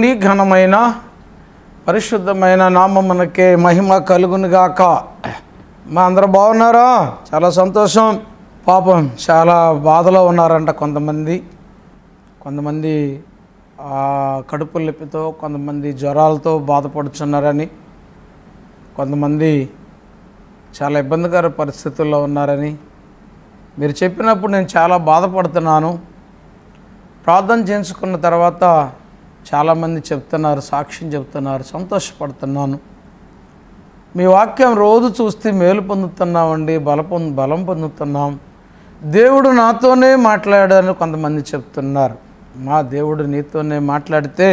దేవుని ఘనమైన పరిశుద్ధమైన నామమునకే మహిమ కలుగునుగాక మా అందరూ బాగున్నారా చాలా సంతోషం పాపం చాలా బాధలో ఉన్నారంట కొంతమంది కొంతమంది ఆ, కడుపు నొప్పితో కొంతమంది జ్వరాలతో బాధపడుచున్నారని కొంతమంది చాలా ఇబ్బందికర పరిస్థితుల్లో ఉన్నారని మీరు చెప్పినప్పుడు నేను చాలా బాధపడుతున్నాను ప్రార్థన చేయించుకున్న తర్వాత చాలామంది చెప్తున్నారు సాక్ష్యం చెప్తున్నారు సంతోషపడుతున్నాను మీ వాక్యం రోజు చూస్తే మేలు పొందుతున్నామండి బల పొందు బలం పొందుతున్నాం దేవుడు నాతోనే మాట్లాడాడని కొంతమంది చెప్తున్నారు మా దేవుడు నీతోనే మాట్లాడితే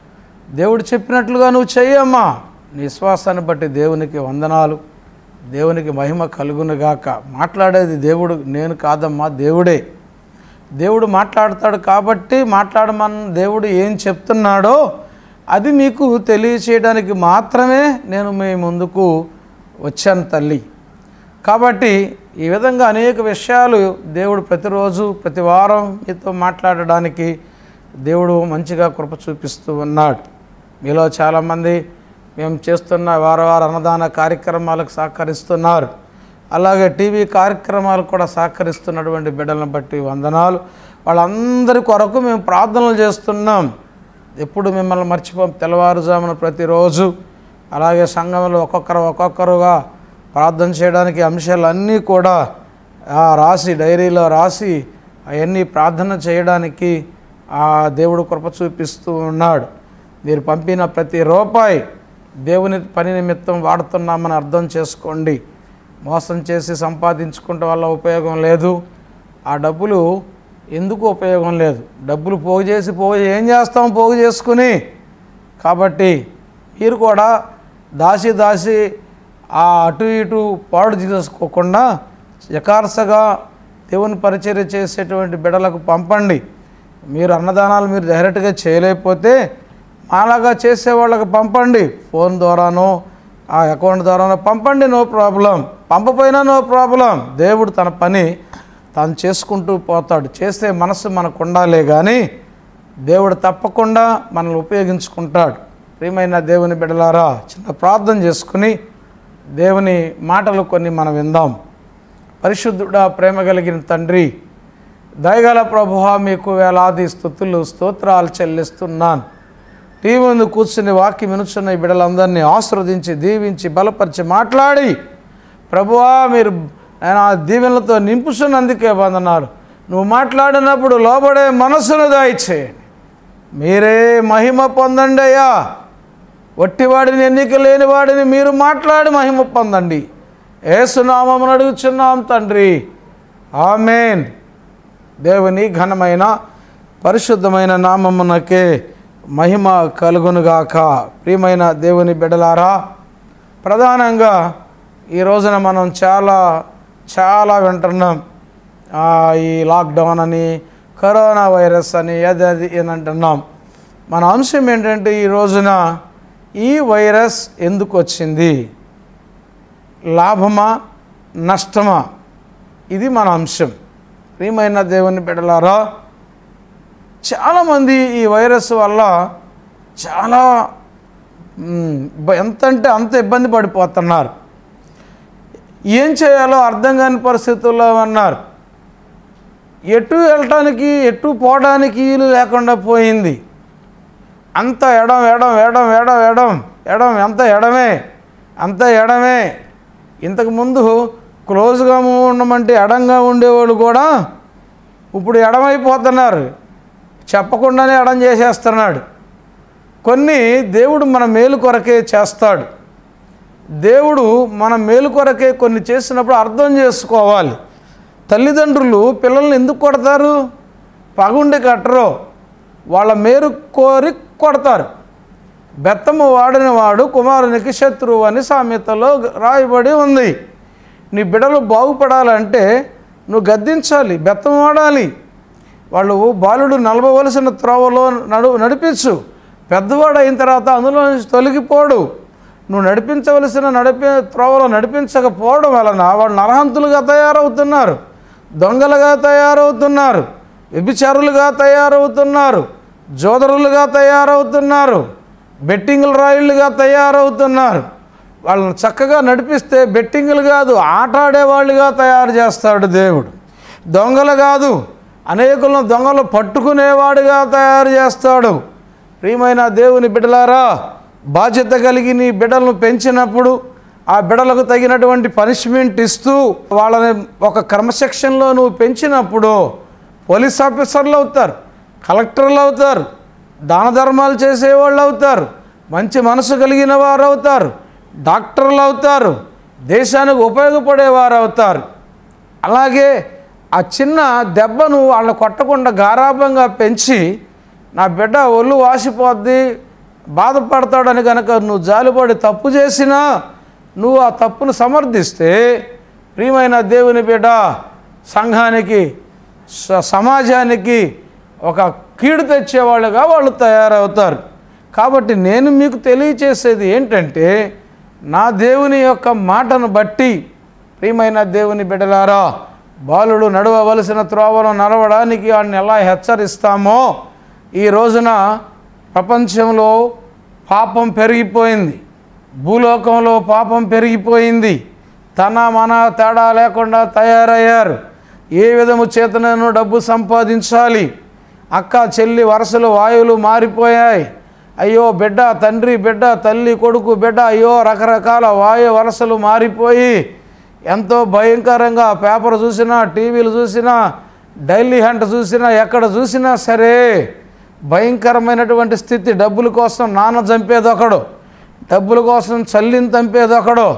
దేవుడు చెప్పినట్లుగా నువ్వు చెయ్యమ్మా నీ విశ్వాసాన్ని బట్టి దేవునికి వందనాలు దేవునికి మహిమ కలుగునుగాక మాట్లాడేది దేవుడు నేను కాదమ్మా దేవుడే దేవుడు మాట్లాడతాడు కాబట్టి మాట్లాడమని దేవుడు ఏం చెప్తున్నాడో అది మీకు తెలియచేయడానికి మాత్రమే నేను మీ ముందుకు వచ్చాను తల్లి కాబట్టి ఈ విధంగా అనేక విషయాలు దేవుడు ప్రతిరోజు ప్రతి వారం మీతో మాట్లాడడానికి దేవుడు మంచిగా కృప చూపిస్తూ ఉన్నాడు మీలో చాలామంది మేము చేస్తున్న వార వార అన్నదాన కార్యక్రమాలకు సహకరిస్తున్నారు అలాగే టీవీ కార్యక్రమాలు కూడా సహకరిస్తున్నటువంటి బిడ్డలను బట్టి వందనాలు వాళ్ళందరి కొరకు మేము ప్రార్థనలు చేస్తున్నాం ఎప్పుడు మిమ్మల్ని మర్చిపోం తెల్లవారుజామున ప్రతిరోజు అలాగే సంఘంలో ఒక్కొక్కరు ఒక్కొక్కరుగా ప్రార్థన చేయడానికి అంశాలన్నీ కూడా ఆ, రాసి డైరీలో రాసి అవన్నీ ప్రార్థన చేయడానికి ఆ దేవుడు కృప చూపిస్తూ ఉన్నాడు మీరు పంపిన ప్రతి రూపాయి దేవుని పని నిమిత్తం వాడుతున్నామని అర్థం చేసుకోండి మోసం చేసి సంపాదించుకుంటే వల్ల ఉపయోగం లేదు ఆ డబ్బులు ఎందుకు ఉపయోగం లేదు డబ్బులు పోగు చేసి పోగు ఏం చేస్తాం పోగు చేసుకుని కాబట్టి మీరు కూడా దాసి దాసి ఆ అటు ఇటు పాడు చేసుకోకుండా యకార్సగా దేవుని పరిచర్య చేసేటువంటి బిడలకు పంపండి మీరు అన్నదానాలు మీరు డైరెక్ట్గా చేయలేకపోతే మాలాగా చేసే వాళ్ళకి పంపండి ఫోన్ ద్వారానో ఆ అకౌంట్ ద్వారానో పంపండి నో ప్రాబ్లం పంపపోయినా నో ప్రాబ్లం దేవుడు తన పని తాను చేసుకుంటూ పోతాడు చేసే మనసు మనకు ఉండాలే కానీ దేవుడు తప్పకుండా మనల్ని ఉపయోగించుకుంటాడు ప్రియమైన దేవుని బిడలారా చిన్న ప్రార్థన చేసుకుని దేవుని మాటలు కొన్ని మనం విందాం పరిశుద్ధుడా ప్రేమ కలిగిన తండ్రి దయగల ప్రభువ మీకు వేలాది స్థుతులు స్తోత్రాలు చెల్లిస్తున్నాను టీవీ ముందు కూర్చుని వాక్యం వినుచున్న ఈ బిడ్డలందరినీ ఆశ్రవదించి దీవించి బలపరిచి మాట్లాడి ప్రభువా మీరు నేను ఆ దీవెనలతో నింపుతున్నందుకే వందనాలు నువ్వు మాట్లాడినప్పుడు లోబడే మనసును దాయిచేయండి మీరే మహిమ పొందండి అయ్యా వట్టివాడిని ఎన్నిక లేని వాడిని మీరు మాట్లాడి మహిమ పొందండి ఏసునామమును అడుగుచున్నాం తండ్రి ఆమెన్ దేవుని ఘనమైన పరిశుద్ధమైన నామమునకే మహిమ కలుగునుగాక ప్రియమైన దేవుని బిడలారా ప్రధానంగా ఈ రోజున మనం చాలా చాలా వింటున్నాం ఆ, ఈ లాక్డౌన్ అని కరోనా వైరస్ అని అది అది అని అంటున్నాం మన అంశం ఏంటంటే ఈ రోజున ఈ వైరస్ ఎందుకు వచ్చింది లాభమా నష్టమా ఇది మన అంశం ప్రియమైన దేవుని బిడ్డలారా చాలామంది ఈ వైరస్ వల్ల చాలా మ్, బ- ఎంత అంటే అంత ఇబ్బంది పడిపోతున్నారు ఏం చేయాలో అర్థం కాని పరిస్థితుల్లో ఉన్నారు ఎటు వెళ్ళటానికి ఎటు పోవడానికి వీలు లేకుండా పోయింది అంత ఎడం ఎడం ఎడం ఎడం ఎడం ఎడం ఎంత ఎడమే అంత ఎడమే ఇంతకుముందు క్లోజ్గా ఉండమంటే ఎడంగా ఉండేవాళ్ళు కూడా ఇప్పుడు ఎడమైపోతున్నారు చెప్పకుండానే ఎడం చేసేస్తున్నాడు కొన్ని దేవుడు మన మేలు కొరకే చేస్తాడు దేవుడు మన మేలు కొరకే కొన్ని చేసినప్పుడు అర్థం చేసుకోవాలి తల్లిదండ్రులు పిల్లల్ని ఎందుకు కొడతారు పగుండి కట్టరు వాళ్ళ మేలు కోరి కొడతారు బెత్తము వాడిన వాడు కుమారునికి శత్రువు అని సామెతలో రాయబడి ఉంది నీ బిడ్డలు బాగుపడాలంటే నువ్వు గద్దించాలి బెత్తం వాడాలి వాళ్ళు బాలుడు నలభవలసిన త్రోవలో నడు నడిపించు పెద్దవాడు అయిన తర్వాత అందులో నుంచి తొలగిపోడు నువ్వు నడిపించవలసిన నడిపి త్రోవలో నడిపించకపోవడం వలన వాళ్ళు నరహంతులుగా తయారవుతున్నారు దొంగలుగా తయారవుతున్నారు వ్యభిచారులుగా తయారవుతున్నారు జోదరులుగా తయారవుతున్నారు బెట్టింగుల రాయిళ్ళుగా తయారవుతున్నారు వాళ్ళని చక్కగా నడిపిస్తే బెట్టింగులు కాదు ఆట ఆడేవాళ్ళుగా తయారు చేస్తాడు దేవుడు దొంగలు కాదు అనేకులను దొంగలు పట్టుకునేవాడుగా తయారు చేస్తాడు ప్రియమైన దేవుని బిడ్డలారా బాధ్యత కలిగి నీ బిడ్డలను పెంచినప్పుడు ఆ బిడ్డలకు తగినటువంటి పనిష్మెంట్ ఇస్తూ వాళ్ళని ఒక క్రమశిక్షణలో నువ్వు పెంచినప్పుడు పోలీస్ ఆఫీసర్లు అవుతారు కలెక్టర్లు అవుతారు దాన ధర్మాలు చేసేవాళ్ళు అవుతారు మంచి మనసు కలిగిన వారు అవుతారు డాక్టర్లు అవుతారు దేశానికి ఉపయోగపడేవారు అవుతారు అలాగే ఆ చిన్న దెబ్బను వాళ్ళని కొట్టకుండా గారాభంగా పెంచి నా బిడ్డ ఒళ్ళు వాసిపోద్ది బాధపడతాడని కనుక నువ్వు జాలిపడి తప్పు చేసినా నువ్వు ఆ తప్పును సమర్థిస్తే ప్రియమైన దేవుని బిడ్డ సంఘానికి స- సమాజానికి ఒక కీడు తెచ్చేవాళ్ళుగా వాళ్ళు తయారవుతారు కాబట్టి నేను మీకు తెలియచేసేది ఏంటంటే నా దేవుని యొక్క మాటను బట్టి ప్రియమైన దేవుని బిడ్డలారా బాలుడు నడవవలసిన త్రోవను నడవడానికి వాడిని ఎలా హెచ్చరిస్తామో ఈ రోజున ప్రపంచంలో పాపం పెరిగిపోయింది భూలోకంలో పాపం పెరిగిపోయింది తన మన తేడా లేకుండా తయారయ్యారు ఏ విధము చేతనను డబ్బు సంపాదించాలి అక్క చెల్లి వరుసలు వాయువులు మారిపోయాయి అయ్యో బిడ్డ తండ్రి బిడ్డ తల్లి కొడుకు బిడ్డ అయ్యో రకరకాల వాయు వరుసలు మారిపోయి ఎంతో భయంకరంగా పేపర్ చూసినా టీవీలు చూసినా డైలీ హంట్ చూసినా ఎక్కడ చూసినా సరే భయంకరమైనటువంటి స్థితి డబ్బుల కోసం నాన్న చంపేది ఒకడు డబ్బుల కోసం చల్లిని చంపేది ఒకడు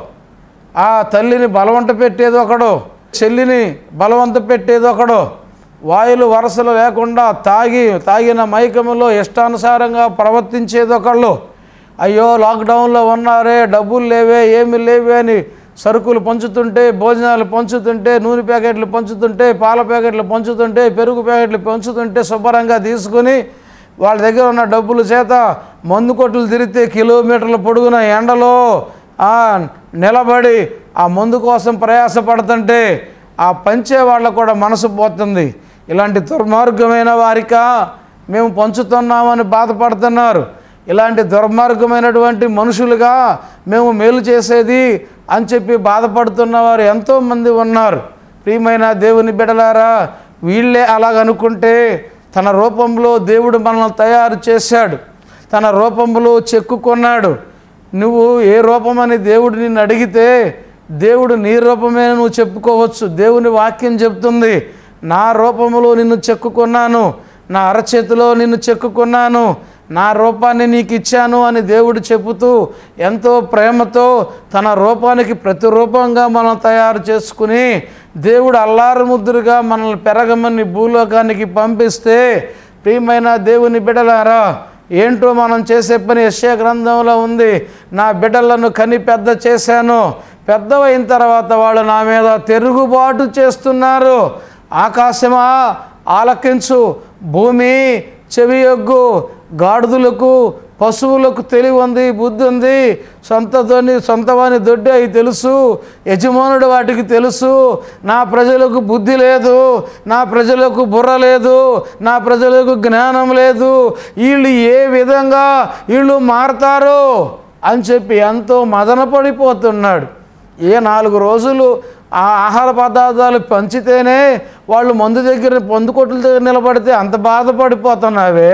ఆ తల్లిని బలవంత పెట్టేది ఒకడు చెల్లిని బలవంత పెట్టేది ఒకడు వాయులు వరసలు లేకుండా తాగి తాగిన మైకములో ఇష్టానుసారంగా ప్రవర్తించేది ఒకళ్ళు అయ్యో లాక్డౌన్లో ఉన్నారే డబ్బులు లేవే ఏమి లేవే అని సరుకులు పంచుతుంటే భోజనాలు పంచుతుంటే నూనె ప్యాకెట్లు పంచుతుంటే పాల ప్యాకెట్లు పంచుతుంటే పెరుగు ప్యాకెట్లు పంచుతుంటే శుభ్రంగా తీసుకుని వాళ్ళ దగ్గర ఉన్న డబ్బుల చేత మందు కొట్లు తిరిగితే కిలోమీటర్ల పొడుగున ఎండలో ఆ నిలబడి ఆ మందు కోసం ప్రయాసపడుతుంటే ఆ పంచే వాళ్ళకు కూడా మనసు పోతుంది ఇలాంటి దుర్మార్గమైన వారికా మేము పంచుతున్నామని బాధపడుతున్నారు ఇలాంటి దుర్మార్గమైనటువంటి మనుషులుగా మేము మేలు చేసేది అని చెప్పి బాధపడుతున్న వారు ఎంతోమంది ఉన్నారు ప్రియమైన దేవుని బిడలారా వీళ్ళే అలాగనుకుంటే తన రూపంలో దేవుడు మనల్ని తయారు చేశాడు తన రూపంలో చెక్కుకున్నాడు నువ్వు ఏ రూపమని దేవుడు నిన్ను అడిగితే దేవుడు నీ రూపమే నువ్వు చెప్పుకోవచ్చు దేవుని వాక్యం చెప్తుంది నా రూపములో నిన్ను చెక్కుకున్నాను నా అరచేతిలో నిన్ను చెక్కుకున్నాను నా రూపాన్ని నీకు ఇచ్చాను అని దేవుడు చెబుతూ ఎంతో ప్రేమతో తన రూపానికి ప్రతిరూపంగా మనం తయారు చేసుకుని దేవుడు అల్లారు ముద్దురుగా మనల్ని పెరగమని భూలోకానికి పంపిస్తే ప్రియమైన దేవుని బిడలారా ఏంటో మనం చేసే పని యశ్యా గ్రంథంలో ఉంది నా బిడ్డలను కని పెద్ద చేశాను పెద్దవైన తర్వాత వాళ్ళు నా మీద తిరుగుబాటు చేస్తున్నారు ఆకాశమా ఆలకించు భూమి చెవియొగ్గు గాడిదలకు పశువులకు తెలివి ఉంది బుద్ధి ఉంది సొంతతోని సొంతవాని దొడ్డి అవి తెలుసు యజమానుడు వాటికి తెలుసు నా ప్రజలకు బుద్ధి లేదు నా ప్రజలకు బుర్ర లేదు నా ప్రజలకు జ్ఞానం లేదు వీళ్ళు ఏ విధంగా వీళ్ళు మారతారు అని చెప్పి ఎంతో మదన పడిపోతున్నాడు ఏ నాలుగు రోజులు ఆ ఆహార పదార్థాలు పంచితేనే వాళ్ళు మందు దగ్గర మందు కొట్ల దగ్గర నిలబడితే అంత బాధపడిపోతున్నావే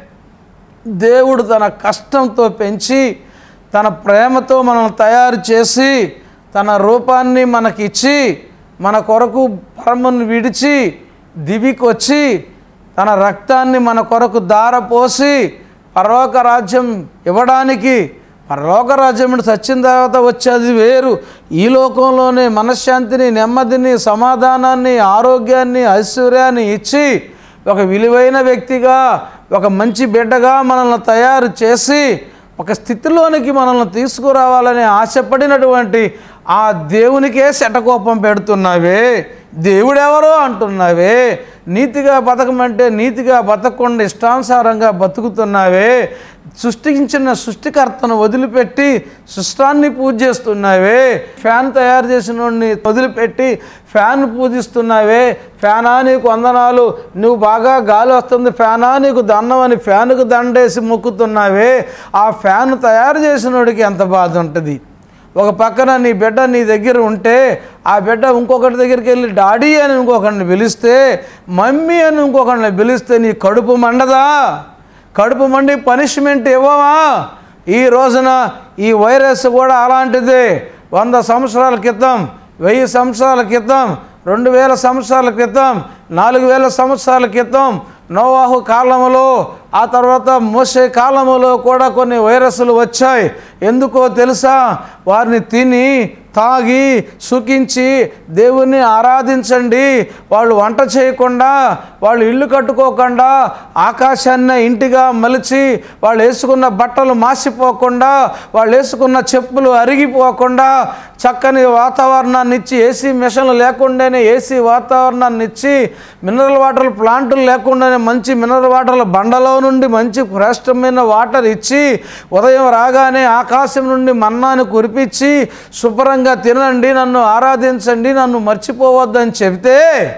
దేవుడు తన కష్టంతో పెంచి తన ప్రేమతో మనం తయారు చేసి తన రూపాన్ని మనకిచ్చి మన కొరకు పరమును విడిచి దివికి వచ్చి తన రక్తాన్ని మన కొరకు దారపోసి పరలోక రాజ్యం ఇవ్వడానికి పరలోక రాజ్యం అంటే చచ్చిన తర్వాత వచ్చేది వేరు ఈ లోకంలోనే మనశ్శాంతిని నెమ్మదిని సమాధానాన్ని ఆరోగ్యాన్ని ఐశ్వర్యాన్ని ఇచ్చి ఒక విలువైన వ్యక్తిగా ఒక మంచి బిడ్డగా మనల్ని తయారు చేసి ఒక స్థితిలోనికి మనల్ని తీసుకురావాలని ఆశపడినటువంటి ఆ దేవునికే శటకోపం పెడుతున్నావే దేవుడెవరో అంటున్నావే నీతిగా బతకమంటే నీతిగా బతకకుండా ఇష్టానుసారంగా బతుకుతున్నావే సృష్టించిన సృష్టికర్తను వదిలిపెట్టి సృష్టాన్ని పూజ చేస్తున్నావే ఫ్యాన్ తయారు చేసిన వాడిని వదిలిపెట్టి ఫ్యాన్ పూజిస్తున్నావే ఫ్యానా నీకు వందనాలు నువ్వు బాగా గాలి వస్తుంది ఫ్యానా నీకు దండం అని ఫ్యాన్కు దండేసి మొక్కుతున్నావే ఆ ఫ్యాన్ తయారు చేసినోడికి ఎంత బాధ ఉంటుంది ఒక పక్కన నీ బిడ్డ నీ దగ్గర ఉంటే ఆ బిడ్డ ఇంకొకటి దగ్గరికి వెళ్ళి డాడీ అని ఇంకొకరిని పిలిస్తే మమ్మీ అని ఇంకొకరిని పిలిస్తే నీ కడుపు మండదా కడుపు మండి పనిష్మెంట్ ఇవ్వవా ఈ రోజున ఈ వైరస్ కూడా అలాంటిదే వంద సంవత్సరాల క్రితం వెయ్యి సంవత్సరాల క్రితం రెండు వేల సంవత్సరాల క్రితం నాలుగు వేల సంవత్సరాల క్రితం నోవాహు కాలములో ఆ తర్వాత మోసే కాలములో కూడా కొన్ని వైరస్లు వచ్చాయి ఎందుకో తెలుసా వారిని తిని తాగి సుఖించి దేవుణ్ణి ఆరాధించండి వాళ్ళు వంట చేయకుండా వాళ్ళు ఇల్లు కట్టుకోకుండా ఆకాశాన్ని ఇంటిగా మలిచి వాళ్ళు వేసుకున్న బట్టలు మాసిపోకుండా వాళ్ళు వేసుకున్న చెప్పులు అరిగిపోకుండా చక్కని వాతావరణాన్ని ఇచ్చి ఏసీ మిషన్లు లేకుండానే ఏసీ వాతావరణాన్ని ఇచ్చి మినరల్ వాటర్ ప్లాంటులు లేకుండానే మంచి మినరల్ వాటర్ల బండలో నుండి మంచి శ్రేష్టమైన వాటర్ ఇచ్చి ఉదయం రాగానే ఆకాశం నుండి మన్నాను కురిపించి శుభ్రంగా తినండి నన్ను ఆరాధించండి నన్ను మర్చిపోవద్దని చెబితే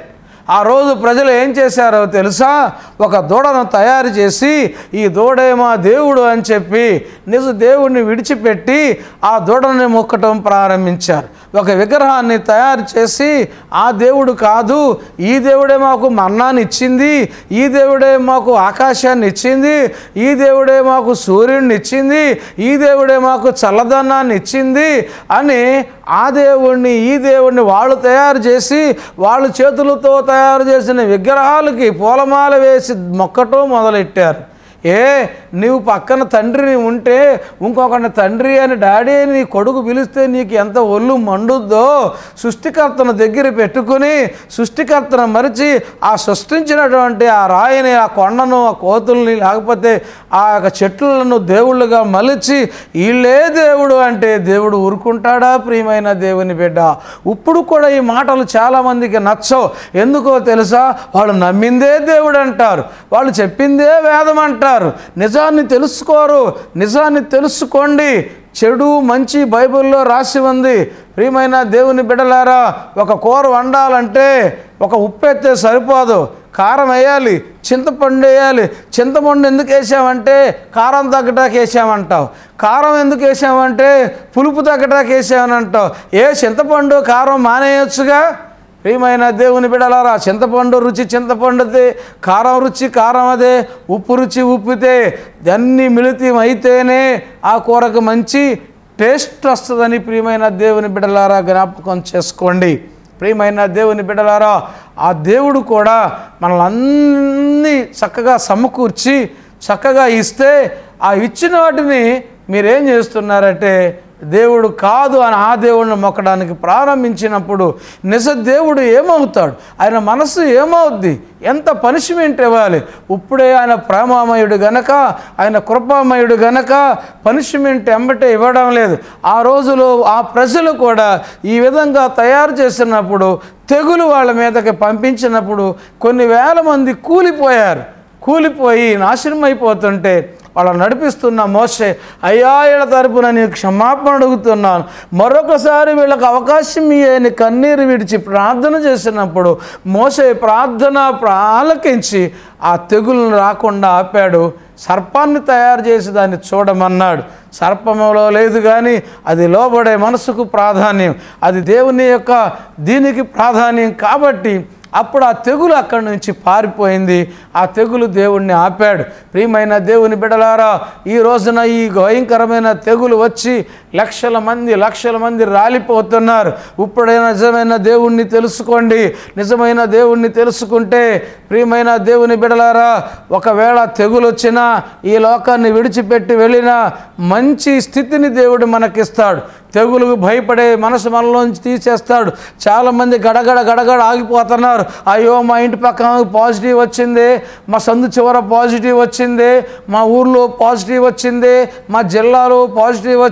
ఆ రోజు ప్రజలు ఏం చేశారో తెలుసా ఒక దూడను తయారు చేసి ఈ దూడే మా దేవుడు అని చెప్పి నిజ దేవుడిని విడిచిపెట్టి ఆ దూడని మొక్కటం ప్రారంభించారు ఒక విగ్రహాన్ని తయారు చేసి ఆ దేవుడు కాదు ఈ దేవుడే మాకు మన్నాన్ని ఇచ్చింది ఈ దేవుడే మాకు ఆకాశాన్ని ఇచ్చింది ఈ దేవుడే మాకు సూర్యుడిని ఇచ్చింది ఈ దేవుడే మాకు చల్లదనాన్ని ఇచ్చింది అని ఆ దేవుణ్ణి ఈ దేవుణ్ణి వాళ్ళు తయారు చేసి వాళ్ళు చేతులతో తయారు చేసిన విగ్రహాలకి పూలమాల వేసి మొక్కటం మొదలెట్టారు ఏ నీవు పక్కన తండ్రిని ఉంటే ఇంకొకరిని తండ్రి అని డాడీ అని నీ కొడుకు పిలిస్తే నీకు ఎంత ఒళ్ళు మండుద్దో సృష్టికర్తను దగ్గర పెట్టుకుని సృష్టికర్తను మరిచి ఆ సృష్టించినటువంటి ఆ రాయిని ఆ కొండను ఆ కోతుల్ని లేకపోతే ఆ యొక్క చెట్లను దేవుళ్ళుగా మలిచి వీళ్ళే దేవుడు అంటే దేవుడు ఊరుకుంటాడా ప్రియమైన దేవుని బిడ్డ ఇప్పుడు కూడా ఈ మాటలు చాలామందికి నచ్చవు ఎందుకో తెలుసా వాళ్ళు నమ్మిందే దేవుడు అంటారు వాళ్ళు చెప్పిందే వేదం అంటారు నిజాన్ని తెలుసుకోరు నిజాన్ని తెలుసుకోండి చెడు మంచి బైబిల్లో రాసి ఉంది ప్రియమైన దేవుని బిడ్డలారా ఒక కూర వండాలంటే ఒక ఉప్పు ఎత్తే సరిపోదు కారం వేయాలి చింతపండు వేయాలి చింతపండు ఎందుకు వేసామంటే కారం తగ్గటానికి వేసామంటావు కారం ఎందుకు వేసామంటే పులుపు తగ్గటానికి వేసామని అంటావు ఏ చింతపండు కారం మానేయొచ్చుగా ప్రియమైన దేవుని బిడలారా చింతపండు రుచి చింతపండుదే కారం రుచి కారం అదే ఉప్పు రుచి ఉప్పితే అన్ని మిళితం అయితేనే ఆ కూరకు మంచి టేస్ట్ వస్తుందని ప్రియమైన దేవుని బిడలారా జ్ఞాపకం చేసుకోండి ప్రియమైన దేవుని బిడ్డలారా ఆ దేవుడు కూడా మనల్ని అన్నీ చక్కగా సమకూర్చి చక్కగా ఇస్తే ఆ ఇచ్చిన వాటిని మీరేం చేస్తున్నారంటే దేవుడు కాదు అని ఆ దేవుడిని మొక్కడానికి ప్రారంభించినప్పుడు నిజ దేవుడు ఏమవుతాడు ఆయన మనసు ఏమవుద్ది ఎంత పనిష్మెంట్ ఇవ్వాలి ఇప్పుడే ఆయన ప్రేమామయుడు గనక ఆయన కృపామయుడు గనక పనిష్మెంట్ ఎంబటే ఇవ్వడం లేదు ఆ రోజులో ఆ ప్రజలు కూడా ఈ విధంగా తయారు చేసినప్పుడు తెగులు వాళ్ళ మీదకి పంపించినప్పుడు కొన్ని వేల మంది కూలిపోయారు కూలిపోయి నాశనం అయిపోతుంటే వాళ్ళని నడిపిస్తున్న మోసే అయ్యా వీళ్ళ తరపున నేను క్షమాపణ అడుగుతున్నాను మరొకసారి వీళ్ళకి అవకాశం ఇయ్యని కన్నీరు విడిచి ప్రార్థన చేసినప్పుడు మోసే ప్రార్థన ఆలకించి ఆ తెగులను రాకుండా ఆపాడు సర్పాన్ని తయారు చేసి దాన్ని చూడమన్నాడు సర్పంలో లేదు కానీ అది లోబడే మనసుకు ప్రాధాన్యం అది దేవుని యొక్క దీనికి ప్రాధాన్యం కాబట్టి అప్పుడు ఆ తెగులు అక్కడి నుంచి పారిపోయింది ఆ తెగులు దేవుణ్ణి ఆపాడు ప్రియమైన దేవుని బిడలారా ఈ రోజున ఈ భయంకరమైన తెగులు వచ్చి లక్షల మంది లక్షల మంది రాలిపోతున్నారు ఇప్పుడే నిజమైన దేవుణ్ణి తెలుసుకోండి నిజమైన దేవుణ్ణి తెలుసుకుంటే ప్రియమైన దేవుని బిడలారా ఒకవేళ తెగులు వచ్చినా ఈ లోకాన్ని విడిచిపెట్టి వెళ్ళినా మంచి స్థితిని దేవుడు మనకిస్తాడు తెగులుకు భయపడే మనసు మనలోంచి తీసేస్తాడు చాలామంది గడగడ గడగడ ఆగిపోతున్నారు అయ్యో మా ఇంటి పక్కన పాజిటివ్ వచ్చింది మా సందు చివర పాజిటివ్ వచ్చింది మా ఊర్లో పాజిటివ్ వచ్చింది మా జిల్లాలో పాజిటివ్ వచ్చింది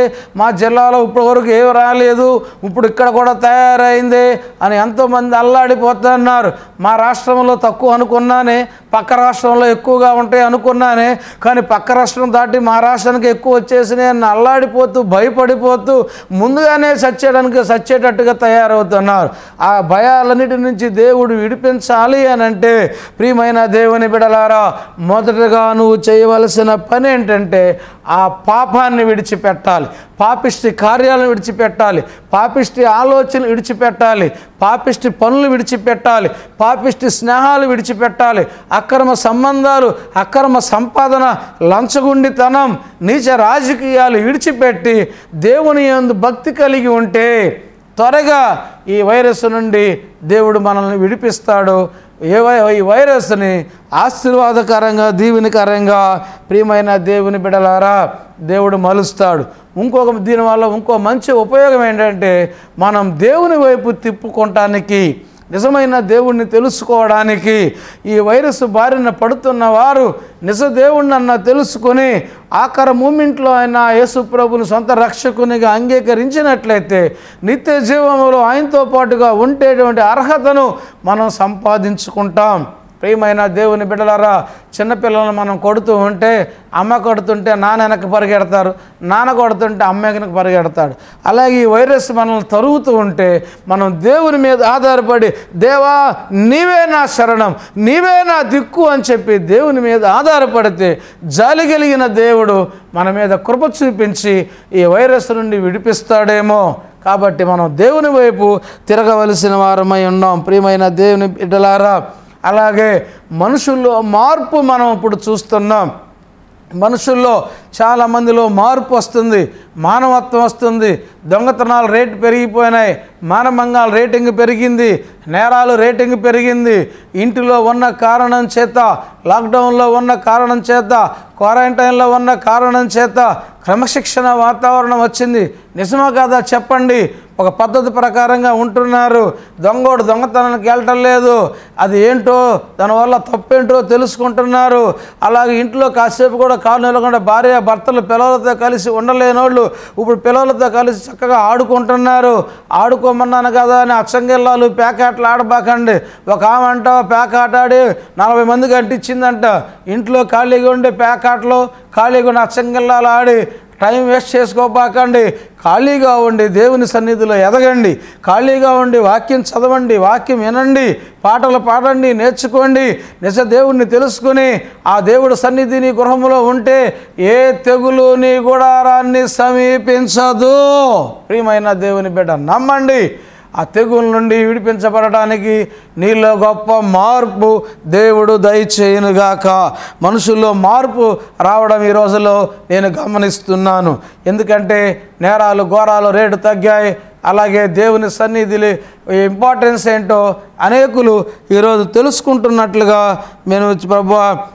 మా జిల్లాలో ఇప్పటి వరకు ఏం రాలేదు ఇప్పుడు ఇక్కడ కూడా తయారైంది అని ఎంతోమంది అల్లాడిపోతున్నారు మా రాష్ట్రంలో తక్కువ అనుకున్నానే పక్క రాష్ట్రంలో ఎక్కువగా ఉంటాయి అనుకున్నానే కానీ పక్క రాష్ట్రం దాటి మా రాష్ట్రానికి ఎక్కువ వచ్చేసినాయి అని అల్లాడిపోతూ భయపడిపోతూ ముందుగానే సచ్చేయడానికి సచ్చేటట్టుగా తయారవుతున్నారు ఆ భయాలన్నిటి నుంచి దేవుడు విడిపించాలి అని అంటే ప్రియమైన దేవుని బిడలారా మొదటగా నువ్వు చేయవలసిన పని ఏంటంటే ఆ పాపాన్ని విడిచిపెట్టాలి పాపిష్టి కార్యాలను విడిచిపెట్టాలి పాపిష్టి ఆలోచన విడిచిపెట్టాలి పాపిష్టి పనులు విడిచిపెట్టాలి పాపిష్టి స్నేహాలు విడిచిపెట్టాలి అక్రమ సంబంధాలు అక్రమ సంపాదన లంచగుండితనం నీచ రాజకీయాలు విడిచిపెట్టి దేవుని యందు భక్తి కలిగి ఉంటే త్వరగా ఈ వైరస్ నుండి దేవుడు మనల్ని విడిపిస్తాడు ఏ వై ఈ వైరస్ని ఆశీర్వాదకరంగా దీవెనకరంగా ప్రియమైన దేవుని బిడలారా దేవుడు మలుస్తాడు ఇంకొక దీనివల్ల ఇంకో మంచి ఉపయోగం ఏంటంటే మనం దేవుని వైపు తిప్పుకోవటానికి నిజమైన దేవుణ్ణి తెలుసుకోవడానికి ఈ వైరస్ బారిన పడుతున్న వారు నిజ దేవుణ్ణి అన్న తెలుసుకొని ఆఖరి మూమెంట్లో ఆయన యేసు ప్రభుని సొంత రక్షకునిగా అంగీకరించినట్లయితే నిత్య జీవంలో ఆయనతో పాటుగా ఉండేటువంటి అర్హతను మనం సంపాదించుకుంటాం ప్రియమైన దేవుని బిడ్డలారా చిన్నపిల్లలను మనం కొడుతూ ఉంటే అమ్మ కొడుతుంటే నాన్న వెనక్కి పరిగెడతారు నాన్న కొడుతుంటే అమ్మ వెనక్కి పరిగెడతాడు అలాగే ఈ వైరస్ మనల్ని తరుగుతూ ఉంటే మనం దేవుని మీద ఆధారపడి దేవా నీవే నా శరణం నీవే నా దిక్కు అని చెప్పి దేవుని మీద ఆధారపడితే జాలి కలిగిన దేవుడు మన మీద కృప చూపించి ఈ వైరస్ నుండి విడిపిస్తాడేమో కాబట్టి మనం దేవుని వైపు తిరగవలసిన వారమై ఉన్నాం ప్రియమైన దేవుని బిడ్డలారా అలాగే మనుషుల్లో మార్పు మనం ఇప్పుడు చూస్తున్నాం మనుషుల్లో చాలామందిలో మార్పు వస్తుంది మానవత్వం వస్తుంది దొంగతనాలు రేటు పెరిగిపోయినాయి మానభంగాల రేటింగ్ పెరిగింది నేరాలు రేటింగ్ పెరిగింది ఇంటిలో ఉన్న కారణం చేత లాక్డౌన్లో ఉన్న కారణం చేత క్వారంటైన్లో ఉన్న కారణం చేత క్రమశిక్షణ వాతావరణం వచ్చింది నిజమా కాదా చెప్పండి ఒక పద్ధతి ప్రకారంగా ఉంటున్నారు దొంగోడు దొంగతనానికి వెళ్ళటం లేదు అది ఏంటో దానివల్ల తప్పేంటో తెలుసుకుంటున్నారు అలాగే ఇంట్లో కాసేపు కూడా కాలు నిలకుండా భార్య భర్తలు పిల్లలతో కలిసి ఉండలేనోళ్ళు ఇప్పుడు పిల్లలతో కలిసి చక్కగా ఆడుకుంటున్నారు ఆడుకోమన్నాను కదా అని అచ్చంగిల్లాలు పేకాటలు ఆడబాకండి ఒక ఆమె అంట పేకాట ఆడి నలభై మందికి అంటించిందంట ఇంట్లో ఖాళీగా ఉండే పేకాటలు ఖాళీగా ఉండే అచ్చంగిల్లాలు ఆడి టైం వేస్ట్ చేసుకోబాకండి ఖాళీగా ఉండి దేవుని సన్నిధిలో ఎదగండి ఖాళీగా ఉండి వాక్యం చదవండి వాక్యం వినండి పాటలు పాడండి నేర్చుకోండి నిజ దేవుణ్ణి తెలుసుకుని ఆ దేవుడు సన్నిధి నీ గృహంలో ఉంటే ఏ తెగులు నీ గుడారాన్ని సమీపించదు ప్రియమైన దేవుని బిడ్డ నమ్మండి ఆ తెగుల నుండి విడిపించబడటానికి నీలో గొప్ప మార్పు దేవుడు దయచేయునుగాక మనుషుల్లో మార్పు రావడం ఈ రోజుల్లో నేను గమనిస్తున్నాను ఎందుకంటే నేరాలు ఘోరాలు రేటు తగ్గాయి అలాగే దేవుని సన్నిధిలో ఇంపార్టెన్స్ ఏంటో అనేకులు ఈరోజు తెలుసుకుంటున్నట్లుగా నేను ప్రభు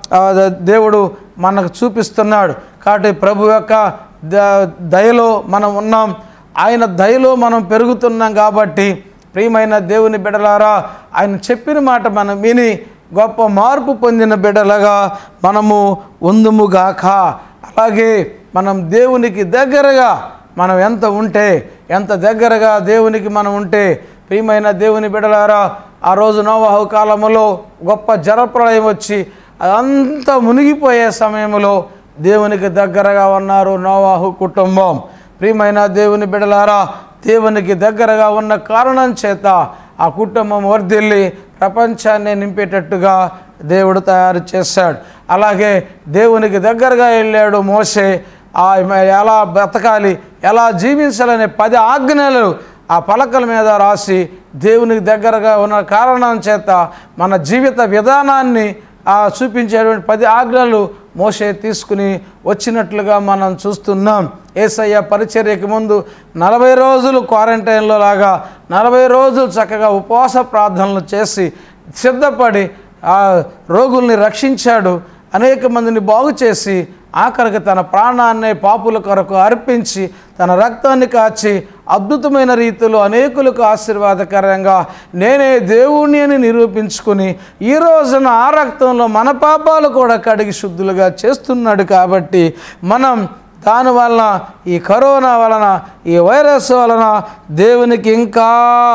దేవుడు మనకు చూపిస్తున్నాడు కాబట్టి ప్రభు యొక్క ద- దయలో మనం ఉన్నాం ఆయన దయలో మనం పెరుగుతున్నాం కాబట్టి ప్రియమైన దేవుని బిడలారా ఆయన చెప్పిన మాట మనం విని గొప్ప మార్పు పొందిన బిడ్డలుగా మనము ఉందుముగాక అలాగే మనం దేవునికి దగ్గరగా మనం ఎంత ఉంటే ఎంత దగ్గరగా దేవునికి మనం ఉంటే ప్రియమైన దేవుని బిడలారా ఆ రోజు నోవాహు కాలములో గొప్ప జలప్రళయం వచ్చి అదంతా మునిగిపోయే సమయంలో దేవునికి దగ్గరగా ఉన్నారు నోవాహు కుటుంబం ప్రియమైన దేవుని బిడలారా దేవునికి దగ్గరగా ఉన్న కారణం చేత ఆ కుటుంబం వర్ధిల్లి ప్రపంచాన్ని నింపేటట్టుగా దేవుడు తయారు చేశాడు అలాగే దేవునికి దగ్గరగా వెళ్ళాడు మోసే ఆ ఎలా బ్రతకాలి ఎలా జీవించాలనే పది ఆజ్ఞలు ఆ పలకల మీద రాసి దేవునికి దగ్గరగా ఉన్న కారణం చేత మన జీవిత విధానాన్ని ఆ చూపించేటువంటి పది ఆజ్ఞలు మోసే తీసుకుని వచ్చినట్లుగా మనం చూస్తున్నాం ఏసయ్య పరిచర్యకి ముందు నలభై రోజులు క్వారంటైన్లో లాగా నలభై రోజులు చక్కగా ఉపవాస ప్రార్థనలు చేసి సిద్ధపడి ఆ రోగుల్ని రక్షించాడు అనేక మందిని బాగు చేసి ఆఖరికి తన ప్రాణాన్ని పాపుల కొరకు అర్పించి తన రక్తాన్ని కాచి అద్భుతమైన రీతిలో అనేకులకు ఆశీర్వాదకరంగా నేనే దేవుణ్ణి అని నిరూపించుకుని ఈ రోజున ఆ రక్తంలో మన పాపాలు కూడా కడిగి శుద్ధులుగా చేస్తున్నాడు కాబట్టి మనం దాని వలన ఈ కరోనా వలన ఈ వైరస్ వలన దేవునికి ఇంకా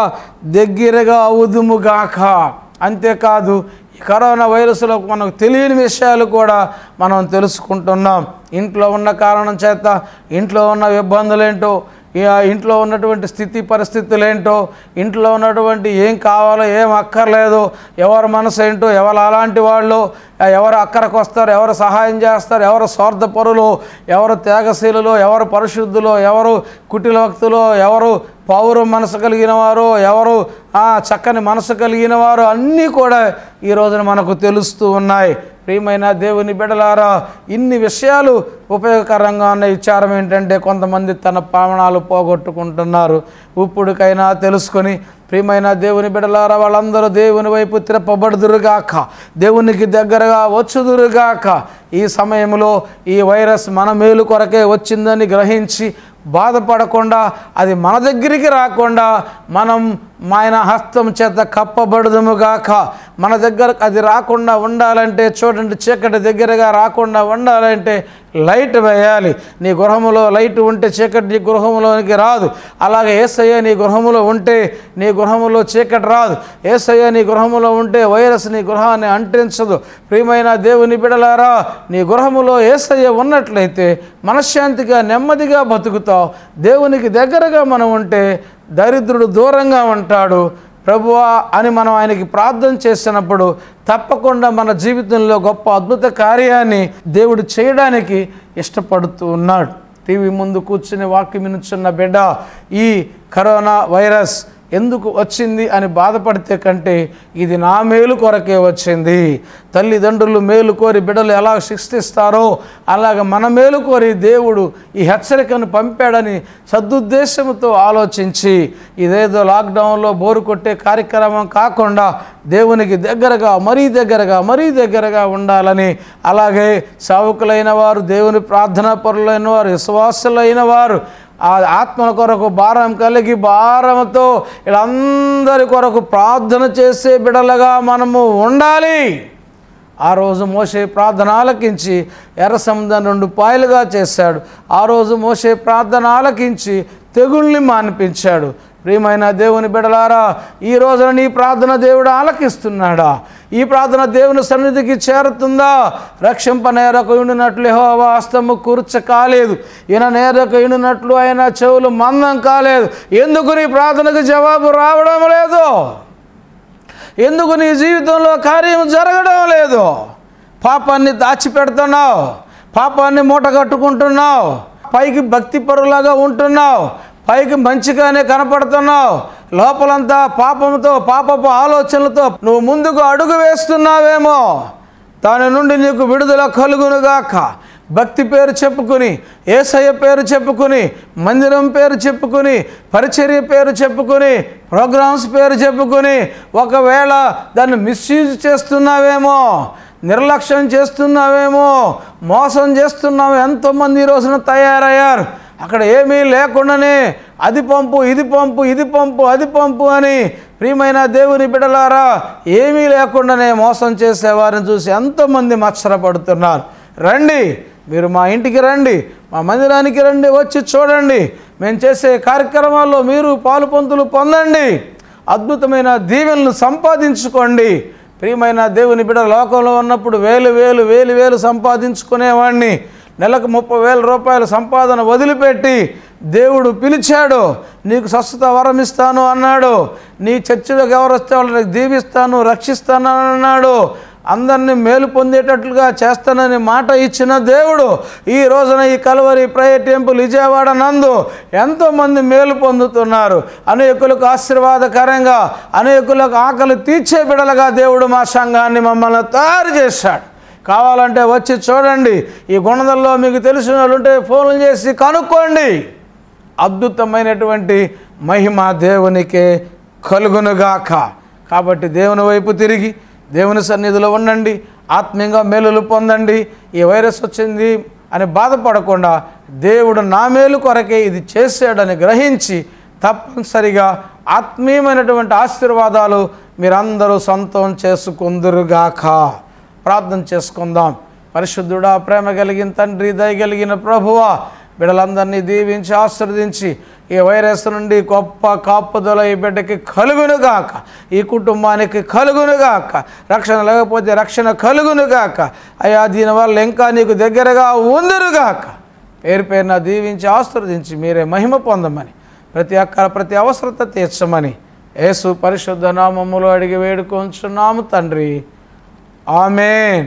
దగ్గరగా అవుదుముగాక అంతేకాదు ఈ కరోనా వైరస్లో మనకు తెలియని విషయాలు కూడా మనం తెలుసుకుంటున్నాం ఇంట్లో ఉన్న కారణం చేత ఇంట్లో ఉన్న ఇబ్బందులు ఏంటో ఈ ఆ ఇంట్లో ఉన్నటువంటి స్థితి పరిస్థితులు ఏంటో ఇంట్లో ఉన్నటువంటి ఏం కావాలో ఏం అక్కర్లేదు ఎవరి మనసు ఏంటో ఎవరు అలాంటి వాళ్ళు ఎవరు అక్కరకు వస్తారు ఎవరు సహాయం చేస్తారు ఎవరు స్వార్థపరులు ఎవరు త్యాగశీలులు ఎవరు పరిశుద్ధులు ఎవరు కుటిల భక్తులు ఎవరు పౌరు మనసు కలిగిన వారు ఎవరు ఆ, చక్కని మనసు కలిగిన వారు అన్నీ కూడా ఈ రోజున మనకు తెలుస్తూ ఉన్నాయి ప్రియమైన దేవుని బిడలారా ఇన్ని విషయాలు ఉపయోగకరంగా ఉన్న విచారం ఏంటంటే కొంతమంది తన ప్రాణాలు పోగొట్టుకుంటున్నారు ఇప్పుడుకైనా తెలుసుకొని ప్రియమైన దేవుని బిడలారా వాళ్ళందరూ దేవుని వైపు తిరపబడుదురుగాక దేవునికి దగ్గరగా వచ్చుదురుగాక ఈ సమయంలో ఈ వైరస్ మన మేలు కొరకే వచ్చిందని గ్రహించి బాధపడకుండా అది మన దగ్గరికి రాకుండా మనం ఆయన హస్తం చేత కప్పబడదుముగాక మన దగ్గర అది రాకుండా ఉండాలంటే చూడండి చీకటి దగ్గరగా రాకుండా ఉండాలంటే లైట్ వేయాలి నీ గృహములో లైట్ ఉంటే చీకటి నీ గృహంలోనికి రాదు అలాగే ఏసయ్య నీ గృహములో ఉంటే నీ గృహములో చీకటి రాదు ఏసయ్య నీ గృహములో ఉంటే వైరస్ నీ గృహాన్ని అంటించదు ప్రియమైన దేవుని బిడలారా నీ గృహములో ఏసయ్య ఉన్నట్లయితే మనశ్శాంతిగా నెమ్మదిగా బతుకుతావు దేవునికి దగ్గరగా మనం ఉంటే దరిద్రుడు దూరంగా ఉంటాడు ప్రభువా అని మనం ఆయనకి ప్రార్థన చేసినప్పుడు తప్పకుండా మన జీవితంలో గొప్ప అద్భుత కార్యాన్ని దేవుడు చేయడానికి ఇష్టపడుతూ ఉన్నాడు టీవీ ముందు కూర్చుని వాక్యం వినుచున్న బిడ్డ ఈ కరోనా వైరస్ ఎందుకు వచ్చింది అని బాధపడితే కంటే ఇది నా మేలు కొరకే వచ్చింది తల్లిదండ్రులు మేలు కోరి బిడ్డలు ఎలా శిక్షిస్తారో అలాగ మన మేలు కోరి దేవుడు ఈ హెచ్చరికను పంపాడని సదుద్దేశంతో ఆలోచించి ఇదేదో లాక్డౌన్లో బోరు కొట్టే కార్యక్రమం కాకుండా దేవునికి దగ్గరగా మరీ దగ్గరగా మరీ దగ్గరగా ఉండాలని అలాగే సావుకులైన వారు దేవుని ప్రార్థనా పరులైన వారు విశ్వాసులైన వారు ఆ ఆత్మల కొరకు భారం కలిగి భారంతో వీళ్ళందరి కొరకు ప్రార్థన చేసే బిడలుగా మనము ఉండాలి ఆ రోజు మోసే ప్రార్థన ఆలకించి ఎర్ర సముద్రం రెండు పాయలుగా చేశాడు ఆ రోజు మోసే ప్రార్థన ఆలకించి తెగుల్ని మాన్పించాడు ప్రియమైన దేవుని బిడలారా ఈ రోజున నీ ప్రార్థన దేవుడు ఆలకిస్తున్నాడా ఈ ప్రార్థన దేవుని సన్నిధికి చేరుతుందా రక్షింప నేరకు ఉండినట్లు యెహోవా హస్తము కూర్చ కాలేదు ఈయన నేరకు ఉండినట్లు ఆయన చెవులు మందం కాలేదు ఎందుకు నీ ప్రార్థనకు జవాబు రావడం లేదు ఎందుకు నీ జీవితంలో కార్యం జరగడం లేదు పాపాన్ని దాచిపెడుతున్నావు పాపాన్ని మూట కట్టుకుంటున్నావు పైకి భక్తి పరులాగా ఉంటున్నావు పైకి మంచిగానే కనపడుతున్నావు లోపలంతా పాపంతో పాపపు ఆలోచనలతో నువ్వు ముందుకు అడుగు వేస్తున్నావేమో దాని నుండి నీకు విడుదల కలుగునుగాక భక్తి పేరు చెప్పుకుని ఏసయ్య పేరు చెప్పుకుని మందిరం పేరు చెప్పుకుని పరిచర్య పేరు చెప్పుకుని ప్రోగ్రామ్స్ పేరు చెప్పుకుని ఒకవేళ దాన్ని మిస్యూజ్ చేస్తున్నావేమో నిర్లక్ష్యం చేస్తున్నావేమో మోసం చేస్తున్నావు ఎంతోమంది ఈ రోజున తయారయ్యారు అక్కడ ఏమీ లేకుండానే అది పంపు ఇది పంపు ఇది పంపు అది పంపు అని ప్రియమైన దేవుని బిడలారా ఏమీ లేకుండానే మోసం చేసేవారిని చూసి ఎంతోమంది మత్సరపడుతున్నారు రండి మీరు మా ఇంటికి రండి మా మందిరానికి రండి వచ్చి చూడండి మేము చేసే కార్యక్రమాల్లో మీరు పాలు పొందులు పొందండి అద్భుతమైన దీవెనలు సంపాదించుకోండి ప్రియమైన దేవుని బిడ్డ లోకంలో ఉన్నప్పుడు వేలు వేలు వేలు వేలు సంపాదించుకునేవాడిని నెలకు ముప్పై వేల రూపాయల సంపాదన వదిలిపెట్టి దేవుడు పిలిచాడు నీకు స్వస్థత వరం ఇస్తాను అన్నాడు నీ చర్చిలోకి ఎవరు వస్తే వాళ్ళని దీవిస్తాను రక్షిస్తాను అన్నాడు అందరినీ మేలు పొందేటట్లుగా చేస్తానని మాట ఇచ్చిన దేవుడు ఈ రోజున ఈ కలవరి ప్రేయర్ టెంపుల్ విజయవాడ నందు ఎంతోమంది మేలు పొందుతున్నారు అనేకులకు ఆశీర్వాదకరంగా అనేకులకు ఆకలి తీర్చే బిడలుగా దేవుడు మా సంఘాన్ని మమ్మల్ని తయారు చేశాడు కావాలంటే వచ్చి చూడండి ఈ గుణదల్లో మీకు తెలిసిన వాళ్ళు ఉంటే ఫోన్లు చేసి కనుక్కోండి అద్భుతమైనటువంటి మహిమ దేవునికే కలుగునుగాక కాబట్టి దేవుని వైపు తిరిగి దేవుని సన్నిధిలో ఉండండి ఆత్మీయంగా మేలులు పొందండి ఈ వైరస్ వచ్చింది అని బాధపడకుండా దేవుడు నా మేలు కొరకే ఇది చేశాడని గ్రహించి తప్పనిసరిగా ఆత్మీయమైనటువంటి ఆశీర్వాదాలు మీరందరూ సొంతం చేసుకుందురుగాక ప్రార్థన చేసుకుందాం పరిశుద్ధుడా ప్రేమ కలిగిన తండ్రి దయగలిగిన ప్రభువా బిడ్డలందరినీ దీవించి ఆశీర్వదించి ఈ వైరస్ నుండి గొప్ప కాపుదల ఈ బిడ్డకి కలుగునుగాక ఈ కుటుంబానికి కలుగునుగాక రక్షణ లేకపోతే రక్షణ కలుగునుగాక అయ్యా దీనివల్ల ఇంకా నీకు దగ్గరగా ఉందరుగాక పేరు పేరున దీవించి ఆశీర్వదించి మీరే మహిమ పొందమని ప్రతి అక్కర ప్రతి అవసరత తీర్చమని యేసు పరిశుద్ధ నామములో అడిగి వేడుకొంచున్నాము తండ్రి ఆమెన్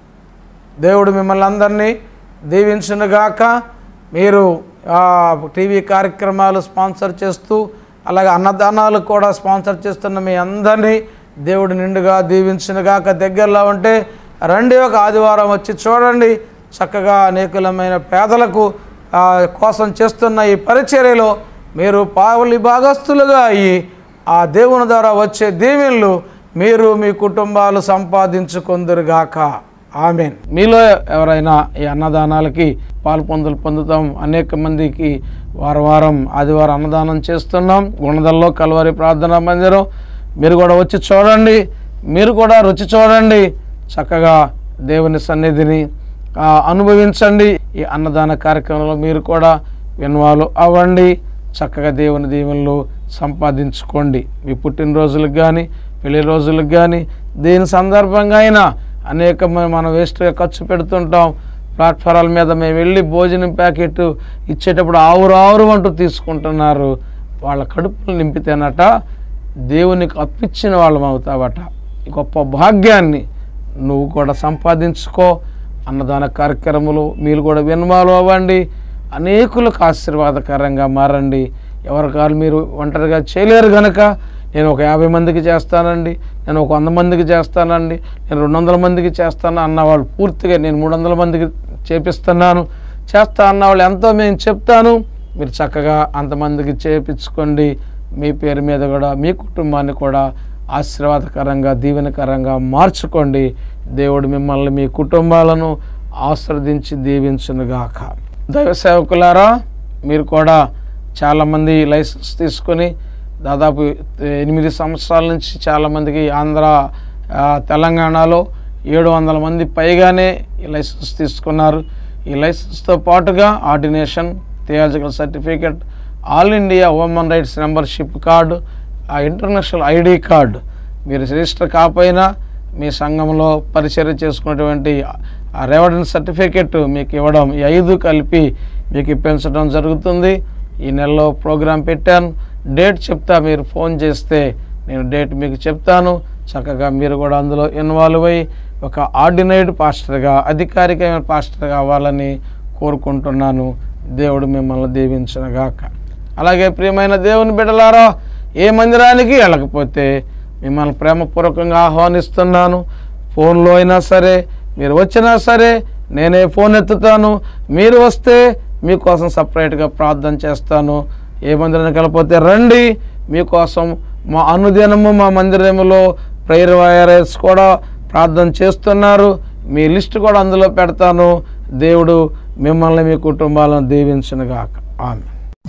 దేవుడు మిమ్మల్ని అందరినీ దీవించునుగాక మీరు ఆ, టీవీ కార్యక్రమాలు స్పాన్సర్ చేస్తూ అలాగే అన్నదానాలు కూడా స్పాన్సర్ చేస్తున్న మీ అందరినీ దేవుడు నిండుగా దీవించునుగాక దగ్గరలో ఉంటే రండి ఒక ఆదివారం వచ్చి చూడండి చక్కగా అనేకులమైన పేదలకు ఆ, కోసం చేస్తున్న ఈ పరిచర్యలో మీరు పావులి భాగస్తులుగా అయ్యి ఆ దేవుని ద్వారా వచ్చే దీవెనలు మీరు మీ కుటుంబాలు సంపాదించుకుందరుగాక ఆమెన్ మీలో ఎవరైనా ఈ అన్నదానాలకి పాలు పొందులు పొందుతాం అనేక మందికి వారం వారం ఆదివారం అన్నదానం చేస్తున్నాం గుణదల్లో కలవరి ప్రార్థనా మందిరం మీరు కూడా వచ్చి చూడండి మీరు కూడా రుచి చూడండి చక్కగా దేవుని సన్నిధిని ఆ, అనుభవించండి ఈ అన్నదాన కార్యక్రమంలో మీరు కూడా ఇన్వాల్వ్ అవ్వండి చక్కగా దేవుని దీవెనలు సంపాదించుకోండి మీ పుట్టినరోజులకు కానీ పెళ్లి రోజులకు కానీ దీని సందర్భంగా అయినా అనేక మ- మనం వేస్ట్గా ఖర్చు పెడుతుంటాం ప్లాట్ఫారాల మీద మేము వెళ్ళి భోజనం ప్యాకెట్ ఇచ్చేటప్పుడు ఆవురు ఆవురు అంటూ తీసుకుంటున్నారు వాళ్ళ కడుపులు నింపితేనట దేవునికి అప్పించిన వాళ్ళం అవుతావట ఈ గొప్ప భాగ్యాన్ని నువ్వు కూడా సంపాదించుకో అన్నదాన కార్యక్రమాలు మీరు కూడా ఇన్వాల్వ్ అవ్వండి అనేకులకు ఆశీర్వాదకరంగా మారండి ఎవరి కాలు మీరు ఒంటరిగా చేయలేరు గనక నేను ఒక యాభై మందికి చేస్తానండి నేను ఒక వంద మందికి చేస్తానండి నేను రెండు వందల మందికి చేస్తాను అన్న వాళ్ళు పూర్తిగా నేను మూడు వందల మందికి చేపిస్తున్నాను చేస్తా అన్న వాళ్ళు ఎంతో మేము చెప్తాను మీరు చక్కగా అంతమందికి చేపించుకోండి మీ పేరు మీద కూడా మీ కుటుంబాన్ని కూడా ఆశీర్వాదకరంగా దీవెనకరంగా మార్చుకోండి దేవుడు మిమ్మల్ని మీ కుటుంబాలను ఆశ్రదించి దీవించునుగాక దైవ సేవకులారా మీరు కూడా చాలామంది లైసెన్స్ తీసుకొని దాదాపు ఎనిమిది సంవత్సరాల నుంచి చాలామందికి ఆంధ్ర ఆ, తెలంగాణలో ఏడు వందల మంది పైగానే ఈ లైసెన్స్ తీసుకున్నారు ఈ లైసెన్స్తో పాటుగా ordination theological certificate All India human rights membership card ఆ ఇంటర్నేషనల్ ఐడి కార్డు మీరు రిజిస్టర్ కాకపోయినా మీ సంఘంలో పరిచర్య చేసుకున్నటువంటి ఆ రెవడెన్స్ సర్టిఫికెట్ మీకు ఇవ్వడం ఈ ఐదు కలిపి మీకు ఇప్పించడం జరుగుతుంది ఈ నెలలో ప్రోగ్రాం పెట్టాను డేట్ చెప్తా మీరు ఫోన్ చేస్తే నేను డేట్ మీకు చెప్తాను చక్కగా మీరు కూడా అందులో ఇన్వాల్వ్ అయ్యి ఒక ఆర్డినైడ్ పాస్టర్గా అధికారికమైన పాస్టర్గా అవ్వాలని కోరుకుంటున్నాను దేవుడు మిమ్మల్ని దీవించనుగాక అలాగే ప్రియమైన దేవుని బిడ్డలారా ఏ మందిరానికి వెళ్ళకపోతే మిమ్మల్ని ప్రేమపూర్వకంగా ఆహ్వానిస్తున్నాను ఫోన్లో అయినా సరే మీరు వచ్చినా సరే నేనే ఫోన్ ఎత్తుతాను మీరు వస్తే మీకోసం సపరేట్గా ప్రార్థన చేస్తాను ఏ మందిరానికి వెళ్ళకపోతే రండి మీకోసం మా అనుదినము మా మందిరములో ప్రేయర్ వైరస్ కూడా ప్రార్థన చేస్తున్నారు మీ లిస్ట్ కూడా అందులో పెడతాను దేవుడు మిమ్మల్ని మీ కుటుంబాలను దీవించునుగాక ఆమె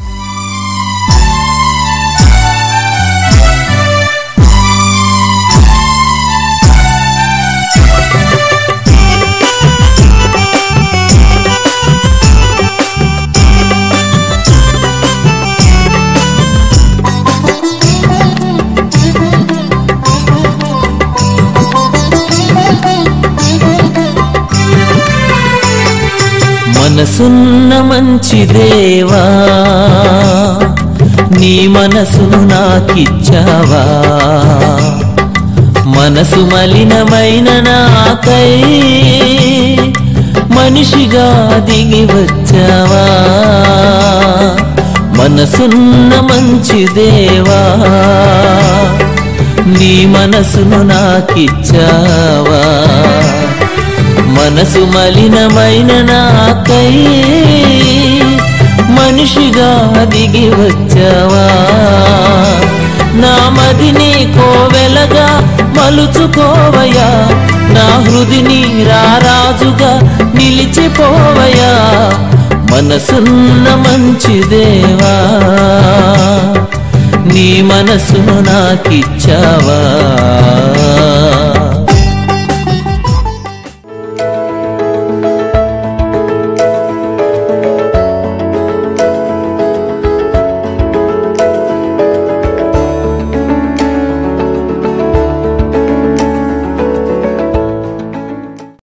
మనసున్న మంచి దేవా నీ మనసును నాకిచ్చావా మనసు మలినమైన నాకై మనిషిగా దిగి వచ్చావా మనసున్న మంచి దేవా నీ మనసును నాకిచ్చావా మనసు మలినమైన నాకై మనిషిగా దిగి వచ్చావా నా మదిని కోవెలగా మలుచుకోవయా నా హృదిని రారాజుగా నిలిచిపోవయా మనసున్న మంచి దేవా నీ మనసును నాకిచ్చావా